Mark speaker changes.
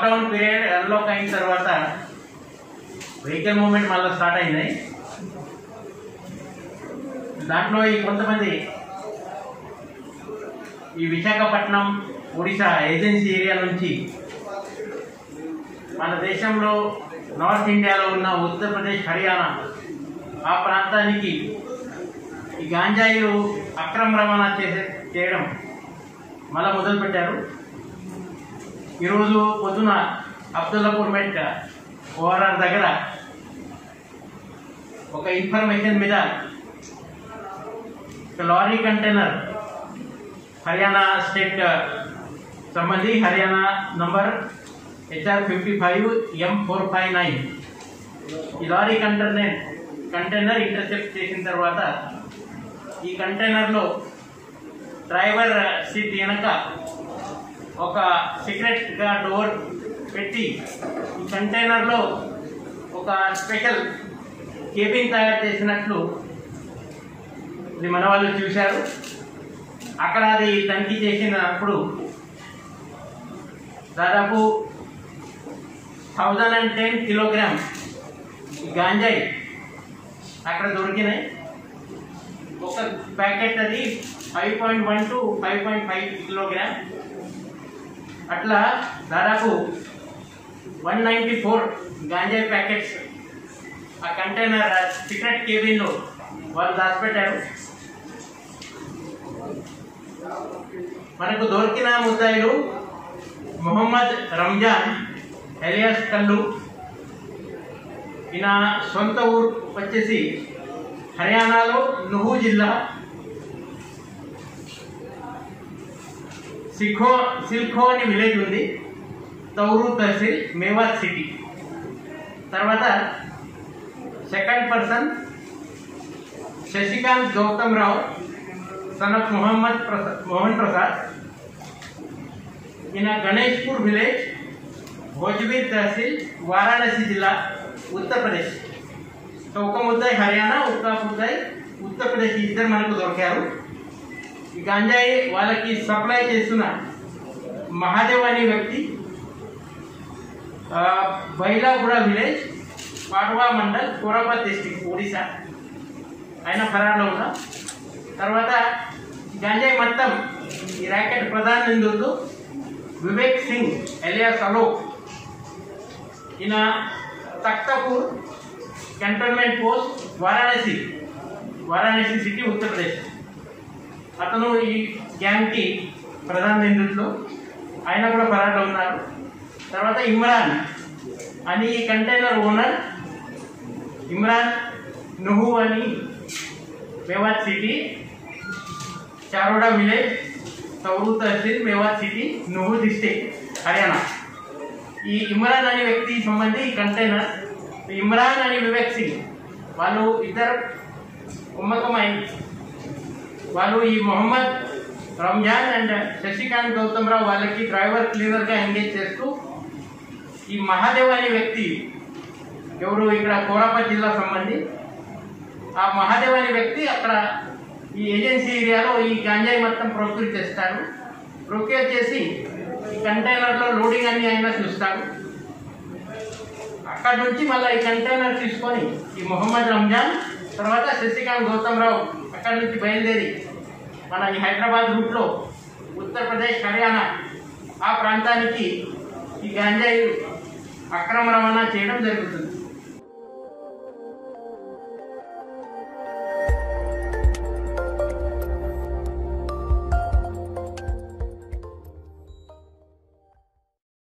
Speaker 1: lockdown period unlock అయిన తర్వాత vehicle movement మళ్ళీ స్టార్ట్ అయింది దాంట్లో ఈ కొంతమంది ఈ విశాఖపట్నం ఒడిశా ఏజెన్సీ ఏరియా నుంచి మన దేశంలో నార్త్ ఇండియాలో ఉన్న ఉత్తరప్రదేశ్ హర్యానా ఆ ప్రాంతానికి ఈ గాంజాయిలు అక్రమ రవాణా చేసే చేయడం మళ్ళా మొదలుపెట్టారు ఈరోజు పొద్దున అబ్దుల్లాపూర్ మెట్ ఓఆర్ఆర్ దగ్గర ఒక ఇన్ఫర్మేషన్ మీద ఒక లారీ కంటైనర్ హర్యానా స్టేట్ సంబంధి Haryana number HR fifty five M four five nine ఈ లారీ కంటైనర్ కంటైనర్ ఇంటర్సెప్ట్ చేసిన తర్వాత ఈ కంటైనర్లో డ్రైవర్ సీట్ వెనక ఒక సీక్రెట్గా డోర్ పెట్టి ఈ కంటైనర్లో ఒక స్పెషల్ కేబిన్ తయారు చేసినట్లు ఇది మన వాళ్ళు చూశారు అక్కడ అది తనిఖీ చేసినప్పుడు దాదాపు థౌజండ్ అండ్ టెన్ కిలోగ్రామ్ గాంజాయి అక్కడ దొరికినాయి ఒక ప్యాకెట్ అది five point one two five point five kilogram అట్లా దాదాపు వన్ నైంటీ ఫోర్ గాంజాయి ప్యాకెట్స్ ఆ కంటైనర్ సీక్రెట్ కేబిన్లో వాళ్ళు దాచిపెట్టారు మనకు దొరికిన ముద్దాయిలు మొహమ్మద్ రంజాన్ ఎలియాస్ కల్లు ఈయన సొంత ఊరు వచ్చేసి హర్యానాలో నుహు జిల్లా సిఖో సిల్ఖో అని విలేజ్ ఉంది తౌరు తహసీల్ మేవాత్ సిటీ తర్వాత second person Shashikant Gautam Rao son of Mohammad Prasad Mohan Prasad ఈయన గణేష్పూర్ విలేజ్ భోజ్వీర్ తహసీల్ వారాణసి జిల్లా ఉత్తరప్రదేశ్ సో ఒక ముద్దాయి హర్యానా ఒక ముద్దాయి ఉత్తరప్రదేశ్ ఇద్దరు మనకు దొరికారు ఈ గంజాయి వాళ్ళకి సప్లై చేస్తున్న మహాదేవ్ అనే వ్యక్తి ఆ, బైలాపుర విలేజ్ పాడవా మండల్ కోరాబాద్ డిస్టిక్ ఒడిశా ఆయన ఫరాలో ఉన్న తర్వాత ఈ గంజాయి మొత్తం ఈ ర్యాకెట్ ప్రధాన నిందితుడు వివేక్ సింగ్ ఎలియాస్ అలోక్ ఈయన Takhtapur cantonment post Varanasi Varanasi city Uttar Pradesh అతను ఈ గ్యాంగ్కి ప్రధాన నిందితులు ఆయన కూడా పరాటలో ఉన్నారు తర్వాత ఇమ్రాన్ అని ఈ కంటైనర్ ఓనర్ ఇమ్రాన్ నుహు అని Mewat city Charoda village Tauru tehsil Mewat city Nuh district Haryana ఈ ఇమ్రాన్ అనే వ్యక్తి సంబంధి ఈ కంటైనర్ ఈ ఇమ్రాన్ అని వివేక్ సింగ్ వాళ్ళు ఇద్దరు కుమ్మకమై వాళ్ళు ఈ మొహమ్మద్ రంజాన్ అండ్ శశికాంత్ గౌతమ్ రావు వాళ్ళకి డ్రైవర్ క్లీనర్గా ఎంగేజ్ చేస్తూ ఈ మహాదేవ్ అనే వ్యక్తి ఎవరు ఇక్కడ కోరాపట్ జిల్లా సంబంధి ఆ మహాదేవ్ అనే వ్యక్తి అక్కడ ఈ ఏజెన్సీ ఏరియాలో ఈ గంజాయి మొత్తం ప్రొక్యూర్ చేస్తాడు ప్రొక్యూర్ చేసి ఈ కంటైనర్లో లోడింగ్ అన్ని అయినా చూస్తాడు అక్కడ నుంచి మళ్ళీ ఈ కంటైనర్ తీసుకొని ఈ మొహమ్మద్ రంజాన్ తర్వాత శశికాంత్ గౌతమ్ రావు అక్కడ నుంచి బయలుదేరి మన ఈ హైదరాబాద్ రూట్లో ఉత్తరప్రదేశ్ హర్యానా ఆ ప్రాంతానికి ఈ గంజాయి అక్రమ రవాణా చేయడం జరుగుతుంది